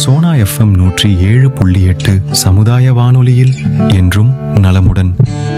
Sona FM நூற்றி ஏழு புள்ளி எட்டு சமுதாய வானொலியில் என்றும் நலமுடன்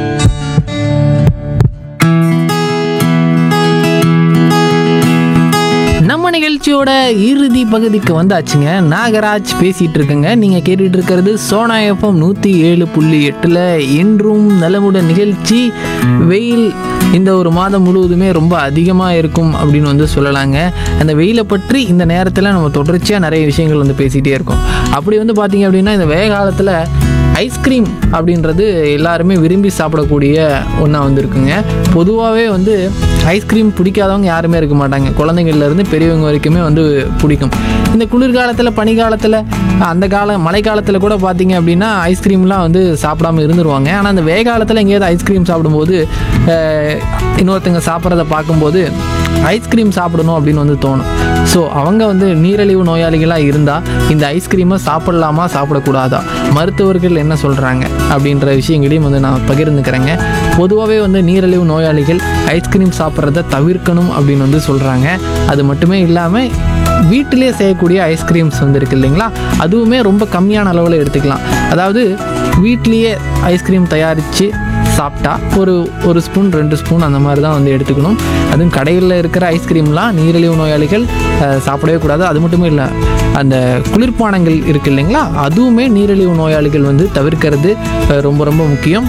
நம்ம நிகழ்ச்சியோட இறுதி பகுதிக்கு வந்தாச்சுங்க நாகராஜ் பேசிட்டு இருக்கேங்க நீங்க கேட்டுட்டு இருக்கிறது சோனா எஃப்எம் நூத்தி ஏழு புள்ளி எட்டுல என்றும் நலமுடன் நிகழ்ச்சி வெயில் இந்த ஒரு மாதம் முழுவதுமே ரொம்ப அதிகமாக இருக்கும் அப்படின்னு வந்து சொல்லலாங்க அந்த வெயிலை பற்றி இந்த நேரத்தில் நம்ம தொடர்ச்சியாக நிறைய விஷயங்கள் வந்து பேசிகிட்டே இருக்கோம் அப்படி வந்து பார்த்தீங்க அப்படின்னா இந்த வெய காலத்தில் ஐஸ்கிரீம் அப்படின்றது எல்லாருமே விரும்பி சாப்பிடக்கூடிய ஒன்றா வந்து இருக்குங்க பொதுவாகவே வந்து ஐஸ்கிரீம் பிடிக்காதவங்க யாருமே இருக்க மாட்டாங்க குழந்தைங்கள்லேருந்து பெரியவங்க வரைக்குமே வந்து பிடிக்கும் இந்த குளிர்காலத்தில் பனிக்காலத்தில் அந்த கால மழை காலத்தில் கூட பார்த்தீங்க அப்படின்னா ஐஸ்கிரீம்லாம் வந்து சாப்பிடாம இருந்துருவாங்க ஆனால் அந்த வெய காலத்தில் எங்கேயாவது ஐஸ்கிரீம் சாப்பிடும்போது அஹ், இன்னொருத்தங்க சாப்பிட்றத பார்க்கும்போது ஐஸ்கிரீம் சாப்பிடணும் அப்படின்னு வந்து தோணும் ஸோ அவங்க வந்து நீரிழிவு நோயாளிகளாக இருந்தால் இந்த ஐஸ்கிரீமை சாப்பிடலாமா சாப்பிடக்கூடாதா மருத்துவர்கள் என்ன சொல்கிறாங்க அப்படின்ற விஷயங்களையும் வந்து நான் பகிர்ந்துக்கிறேங்க பொதுவாகவே வந்து நீரிழிவு நோயாளிகள் ஐஸ்கிரீம் சாப்பிட்றத தவிர்க்கணும் அப்படின்னு வந்து சொல்கிறாங்க அது மட்டுமே இல்லாமல் வீட்டிலே செய்யக்கூடிய ஐஸ்கிரீம்ஸ் வந்து இருக்கு இல்லைங்களா அதுவுமே ரொம்ப கம்மியான அளவில் எடுத்துக்கலாம் அதாவது வீட்லேயே ஐஸ்கிரீம் தயாரித்து சாப்பிட்டா ஒரு ஒரு ஸ்பூன் ரெண்டு ஸ்பூன் அந்த மாதிரி தான் வந்து எடுத்துக்கணும் அதுவும் கடையில் இருக்கிற ஐஸ்கிரீம்லாம் நீரிழிவு நோயாளிகள் அஹ், சாப்பிடவே கூடாது அது மட்டுமே இல்லை அந்த குளிர்பானங்கள் இருக்கு இல்லைங்களா அதுவுமே நீரிழிவு நோயாளிகள் வந்து தவிர்க்கிறது அஹ், ரொம்ப ரொம்ப முக்கியம்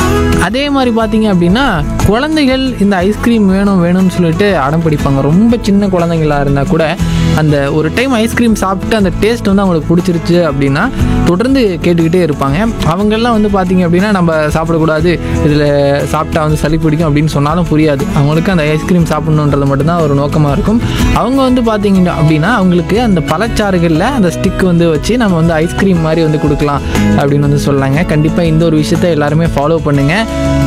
அதே மாதிரி பார்த்தீங்க அப்படின்னா குழந்தைகள் இந்த ஐஸ்கிரீம் வேணும் வேணும்னு சொல்லிட்டு அடம் பிடிப்பாங்க ரொம்ப சின்ன குழந்தைங்களா இருந்தால் கூட அந்த ஒரு டைம் ஐஸ்கிரீம் சாப்பிட்டு அந்த டேஸ்ட் வந்து அவங்களுக்கு பிடிச்சிருச்சு அப்படின்னா தொடர்ந்து கேட்டுக்கிட்டே இருப்பாங்க அவங்கெல்லாம் வந்து பார்த்தீங்க அப்படின்னா நம்ம சாப்பிடக்கூடாது இதில் சாப்பிட்டா வந்து சளி பிடிக்கும் அப்படின்னு சொன்னாலும் புரியாது அவங்களுக்கு அந்த ஐஸ்கிரீம் சாப்பிடணுன்றது மட்டும்தான் ஒரு நோக்கமாக இருக்கும் அவங்க வந்து பார்த்தீங்க அப்படின்னா அவங்களுக்கு அந்த பழச்சாறுகளில் அந்த ஸ்டிக் வந்து வச்சு நம்ம வந்து ஐஸ்கிரீம் மாதிரி வந்து கொடுக்கலாம் அப்படின்னு வந்து சொல்லாங்க கண்டிப்பாக இந்த ஒரு விஷயத்த எல்லாருமே ஃபாலோ பண்ணுங்கள்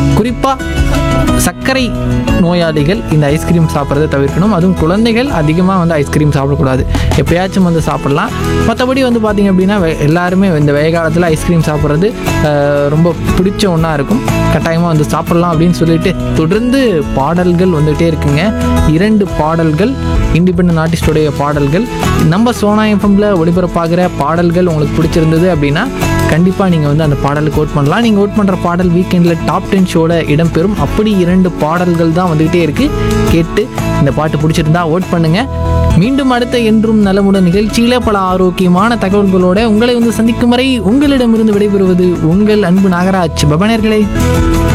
குறிப்பாக சர்க்கரை நோயாளிகள் இந்த ஐஸ்கிரீம் சாப்பிட்றதை தவிர்க்கணும் அதுவும் குழந்தைகள் அதிகமாக வந்து ஐஸ்கிரீம் சாப்பிடக்கூடாது எப்பயாச்சும் வந்து சாப்பிடலாம் மற்றபடி வந்து பார்த்திங்க அப்படின்னா வெ- எல்லாருமே இந்த வெய காலத்தில் ஐஸ்கிரீம் சாப்பிட்றது அஹ், ரொம்ப பிடிச்ச ஒன்றா இருக்கும் கட்டாயமாக வந்து சாப்பிட்லாம் அப்படின்னு சொல்லிட்டு தொடர்ந்து பாடல்கள் வந்துகிட்டே இருக்குங்க இரண்டு பாடல்கள் இண்டிபெண்ட் ஆர்டிஸ்டோடைய பாடல்கள் நம்ம சோனா எஃப்எம்ல ஒளிபரப்பாகிற பாடல்கள் உங்களுக்கு பிடிச்சிருந்தது அப்படின்னா கண்டிப்பாக நீங்கள் வந்து அந்த பாடலுக்கு ஓட் பண்ணலாம் நீங்கள் ஓட் பண்ணுற பாடல் வீக்கெண்டில் டாப் டென் ஷோட இடம்பெறும் அப்படி இரண்டு பாடல்கள் தான் வந்துகிட்டே இருக்குது கேட்டு இந்த பாட்டு பிடிச்சிருந்தா ஓட் பண்ணுங்கள் மீண்டும் அடுத்த என்றும் நலமுடன் நிகழ்ச்சியில பல ஆரோக்கியமான தகவல்களோட உங்களை வந்து சந்திக்கும் வரை உங்களிடமிருந்து விடைபெறுவது உங்கள் அன்பு நாகராஜ் பபனர்களே